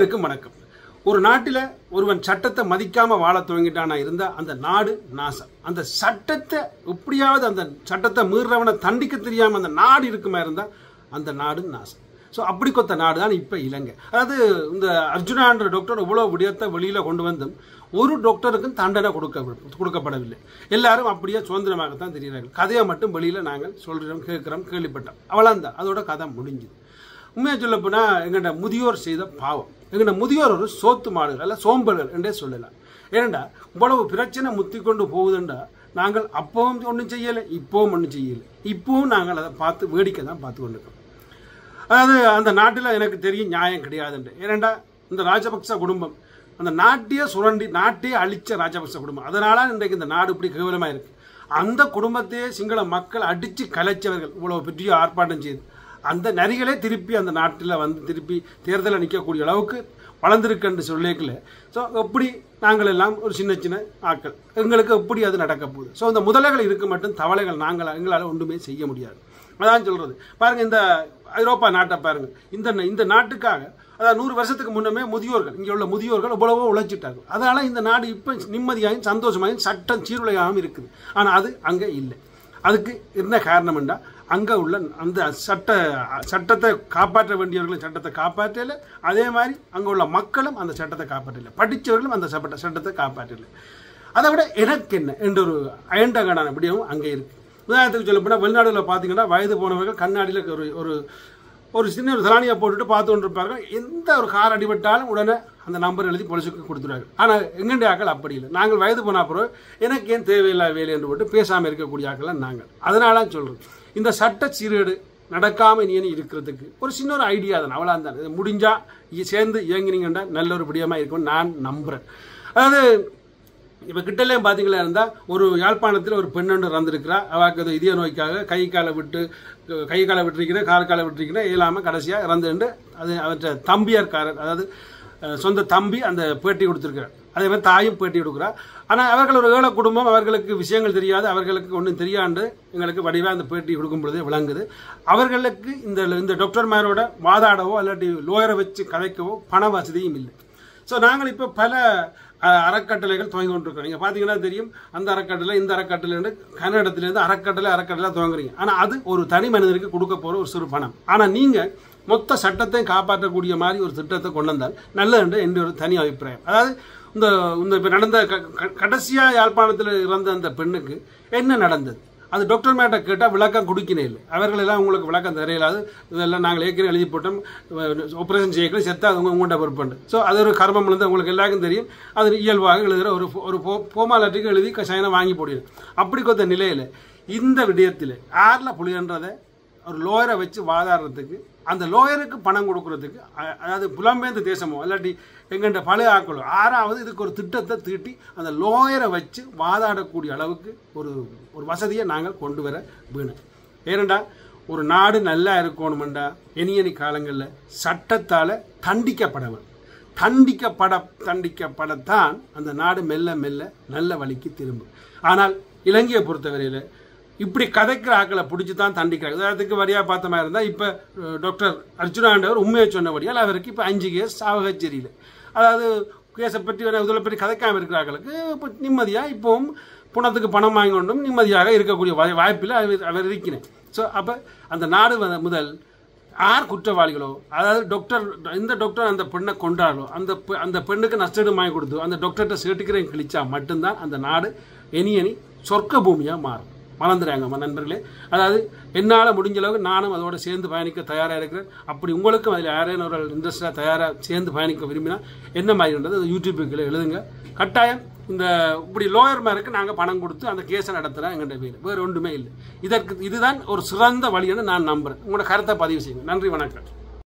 அனைவருக்கும் வணக்கம் ஒரு நாட்டில் ஒருவன் சட்டத்தை மதிக்காம வாழ துவங்கிட்டானா இருந்தா அந்த நாடு நாசம் அந்த சட்டத்தை எப்படியாவது அந்த சட்டத்தை மீறுறவனை தண்டிக்க தெரியாம அந்த நாடு இருக்குமா இருந்தா அந்த நாடு நாசம் ஸோ அப்படி கொத்த நாடு தான் இப்போ இலங்கை அதாவது இந்த அர்ஜுனான்ற டாக்டர் இவ்வளோ விடயத்தை வெளியில் கொண்டு வந்தும் ஒரு டாக்டருக்கும் தண்டனை கொடுக்க கொடுக்கப்படவில்லை எல்லாரும் அப்படியே சுதந்திரமாகத்தான் தெரிகிறார்கள் கதையை மட்டும் வெளியில் நாங்கள் சொல்கிறோம் கேட்குறோம் கேள்விப்பட்டோம் அவ்வளோந்தான் அதோட கதை முடிஞ்சுது உண்மையாக சொல்ல போனால் எங்கள்ட முதியோர் செய்த பாவம் எங்கள்ட முதியோர் ஒரு சோத்து மாடுகள் அல்ல சோம்பல்கள் என்றே சொல்லலாம் ஏனண்டா இவ்வளவு பிரச்சனை முத்தி கொண்டு போகுதுண்டா நாங்கள் அப்பவும் ஒன்றும் செய்யலை இப்போவும் ஒன்றும் செய்யலை இப்போவும் நாங்கள் அதை பார்த்து வேடிக்கை தான் பார்த்து கொண்டிருக்கோம் அதாவது அந்த நாட்டில் எனக்கு தெரியும் நியாயம் கிடையாதுன்ட்டு ஏனண்டா இந்த ராஜபக்ச குடும்பம் அந்த நாட்டையே சுரண்டி நாட்டையே அழிச்ச ராஜபக்ச குடும்பம் அதனால இன்றைக்கு இந்த நாடு இப்படி கேவலமாக இருக்கு அந்த குடும்பத்தையே சிங்கள மக்கள் அடித்து கலைச்சவர்கள் இவ்வளவு பெரிய ஆர்ப்பாட்டம் செய்து அந்த நரிகளே திருப்பி அந்த நாட்டில் வந்து திருப்பி தேர்தலில் நிற்கக்கூடிய அளவுக்கு வளர்ந்துருக்குன்னு சொல்லிக்கல ஸோ எப்படி நாங்கள் எல்லாம் ஒரு சின்ன சின்ன ஆட்கள் எங்களுக்கு எப்படி அது நடக்க போகுது ஸோ இந்த முதலைகள் இருக்க மட்டும் தவளைகள் நாங்கள் எங்களால் ஒன்றுமே செய்ய முடியாது அதான் சொல்றது பாருங்க இந்த ஐரோப்பா நாட்டை பாருங்க இந்த இந்த நாட்டுக்காக அதாவது நூறு வருஷத்துக்கு முன்னமே முதியோர்கள் இங்கே உள்ள முதியோர்கள் எவ்வளவோ உழைச்சிட்டாங்க அதனால இந்த நாடு இப்போ நிம்மதியாகவும் சந்தோஷமாகவும் சட்டம் சீருளையாகவும் இருக்குது ஆனால் அது அங்கே இல்லை அதுக்கு என்ன காரணம்டா அங்கே உள்ள அந்த சட்ட சட்டத்தை காப்பாற்ற வேண்டியவர்களும் சட்டத்தை காப்பாற்றல அதே மாதிரி அங்கே உள்ள மக்களும் அந்த சட்டத்தை காப்பாற்றல படித்தவர்களும் அந்த சட்ட சட்டத்தை காப்பாற்றல அதை விட எனக்கு என்ன என்ற ஒரு அயண்டகடான விடயமும் அங்கே இருக்கு உதாரணத்துக்கு சொல்ல போனால் வெளிநாடுகளில் பார்த்தீங்கன்னா வயது போனவர்கள் கண்ணாடியில் ஒரு ஒரு ஒரு சின்ன ஒரு தலானியை போட்டுட்டு பார்த்து கொண்டு இருப்பார்கள் எந்த ஒரு கார் அடிபட்டாலும் உடனே அந்த நம்பர் எழுதி போலீஸுக்கு கொடுத்துருவாங்க ஆனால் எங்கண்ட ஆக்கள் அப்படி இல்லை நாங்கள் வயது போன அப்புறம் எனக்கு ஏன் தேவையில்லாத வேலை என்று போட்டு பேசாமல் இருக்கக்கூடிய ஆக்கள் நாங்கள் அதனால சொல்கிறோம் இந்த சட்ட சீரேடு நடக்காமல் இனி இருக்கிறதுக்கு ஒரு சின்ன ஒரு ஐடியா தான் அவ்வளோ தான் இது முடிஞ்சா சேர்ந்து இயங்கினீங்கன்னா நல்ல ஒரு விடயமாக இருக்கும்னு நான் நம்புகிறேன் அதாவது இப்போ கிட்டலையும் பார்த்தீங்களா இருந்தால் ஒரு யாழ்ப்பாணத்தில் ஒரு பெண்ணொன்று இறந்துருக்கிறா அவாக்கு அது இதய நோய்க்காக கை காலை விட்டு கை காலை விட்டுருக்கிறேன் கால் காலை விட்டுருக்கிறேன் இல்லாமல் கடைசியாக இறந்துண்டு அது அவற்றை தம்பியார்காரர் அதாவது சொந்த தம்பி அந்த பேட்டி கொடுத்துருக்கிறார் அதே மாதிரி தாயும் பேட்டி கொடுக்குறா ஆனால் அவர்கள் ஒரு ஏழை குடும்பம் அவர்களுக்கு விஷயங்கள் தெரியாது அவர்களுக்கு ஒன்றும் தெரியாண்டு எங்களுக்கு வடிவாக அந்த பேட்டி கொடுக்கும் பொழுதே விளங்குது அவர்களுக்கு இந்த இந்த டாக்டர்மாரோட வாதாடவோ இல்லாட்டி லோயரை வச்சு கதைக்கவோ பண வசதியும் இல்லை ஸோ நாங்கள் இப்போ பல அறக்கட்டளைகள் துவங்கி கொண்டிருக்கோம் நீங்கள் பார்த்தீங்கன்னா தெரியும் அந்த அறக்கட்டளை இந்த அறக்கட்டளை கன்னடத்துலேருந்து அறக்கட்டளை அறக்கட்டளை துவங்குறீங்க ஆனால் அது ஒரு தனி மனிதனுக்கு கொடுக்க போகிற ஒரு சிறு பணம் ஆனால் நீங்கள் மொத்த சட்டத்தையும் காப்பாற்றக்கூடிய மாதிரி ஒரு திட்டத்தை கொண்டு வந்தால் நல்லது என்று ஒரு தனி அபிப்பிராயம் அதாவது இந்த இந்த இப்போ நடந்த கடைசியாக யாழ்ப்பாணத்தில் இறந்த அந்த பெண்ணுக்கு என்ன நடந்தது அது டாக்டர் மேட்ட கேட்டால் விளக்கம் கொடுக்கினே இல்லை அவர்கள் எல்லாம் உங்களுக்கு விளக்கம் தெரியலாது இதெல்லாம் நாங்கள் ஏற்கனவே எழுதி போட்டோம் ஆப்ரேஷன் செய்யக்கூட செத்தா அது உங்கள்கிட்ட பொறுப்புண்டு ஸோ அது ஒரு கர்மம் வந்து உங்களுக்கு எல்லாருக்கும் தெரியும் அது இயல்பாக எழுதுகிற ஒரு ஒரு போமாலட்டுக்கு எழுதி கஷாயம் வாங்கி போடுது அப்படி கொத்த நிலையில் இந்த விடயத்தில் யாரில் புலின்றதை ஒரு லோயரை வச்சு வாதாடுறதுக்கு அந்த லோயருக்கு பணம் கொடுக்கறதுக்கு அதாவது புலம்பெயர்ந்த தேசமோ இல்லாட்டி எங்கள்கிட்ட பழைய ஆக்களோ ஆறாவது இதுக்கு ஒரு திட்டத்தை தீட்டி அந்த லோயரை வச்சு வாதாடக்கூடிய அளவுக்கு ஒரு ஒரு வசதியை நாங்கள் கொண்டு வர வேணும் ஏனண்டா ஒரு நாடு நல்லா இருக்கணுமெண்டா இனி காலங்களில் சட்டத்தால் தண்டிக்கப்படவன் தண்டிக்கப்பட தண்டிக்கப்படத்தான் அந்த நாடு மெல்ல மெல்ல நல்ல வழிக்கு திரும்பும் ஆனால் இலங்கையை பொறுத்தவரையில் இப்படி கதைக்கிற ஆக்களை பிடிச்சி தான் தண்டிக்கிறாங்க உதாரணத்துக்கு வரியாக பார்த்த மாதிரி இருந்தால் இப்போ டாக்டர் அர்ஜுனாண்டவர் உண்மையை சொன்னபடியால் அவருக்கு இப்போ அஞ்சு கேஸ் சாவகச்சேரியில் அதாவது கேஸை பற்றி இதில் பற்றி கதைக்காமல் இருக்கிறார்களுக்கு இப்போ நிம்மதியாக இப்போவும் பணத்துக்கு பணம் வாங்கி கொண்டும் நிம்மதியாக இருக்கக்கூடிய வாய்ப்பில் அவர் அவர் இருக்கிறேன் ஸோ அப்போ அந்த நாடு முதல் யார் குற்றவாளிகளோ அதாவது டாக்டர் இந்த டாக்டர் அந்த பெண்ணை கொண்டாடோ அந்த அந்த பெண்ணுக்கு நஷ்டம் வாங்கி கொடுத்து அந்த டாக்டர்கிட்ட சேர்த்துக்கிறேன் கிழிச்சா மட்டும்தான் அந்த நாடு எனி எனி சொர்க்க பூமியாக மாறும் மறந்துடுறாங்க நண்பர்களே அதாவது என்னால் முடிஞ்ச அளவுக்கு நானும் அதோட சேர்ந்து பயணிக்க தயாராக இருக்கிறேன் அப்படி உங்களுக்கும் அதில் யாரேனும் ஒரு இன்ட்ரெஸ்டாக தயாராக சேர்ந்து பயணிக்க விரும்பினா என்ன மாதிரின்றது அது யூடியூப்புக்கு எழுதுங்க கட்டாயம் இந்த இப்படி லோயர் மேருக்கு நாங்கள் பணம் கொடுத்து அந்த கேஸை நடத்துகிறோம் எங்கள்கிட்ட பேர் வேறு ஒன்றுமே இல்லை இதற்கு இதுதான் ஒரு சிறந்த வழி என்று நான் நம்புகிறேன் உங்களோட கருத்தை பதிவு செய்யுங்க நன்றி வணக்கம்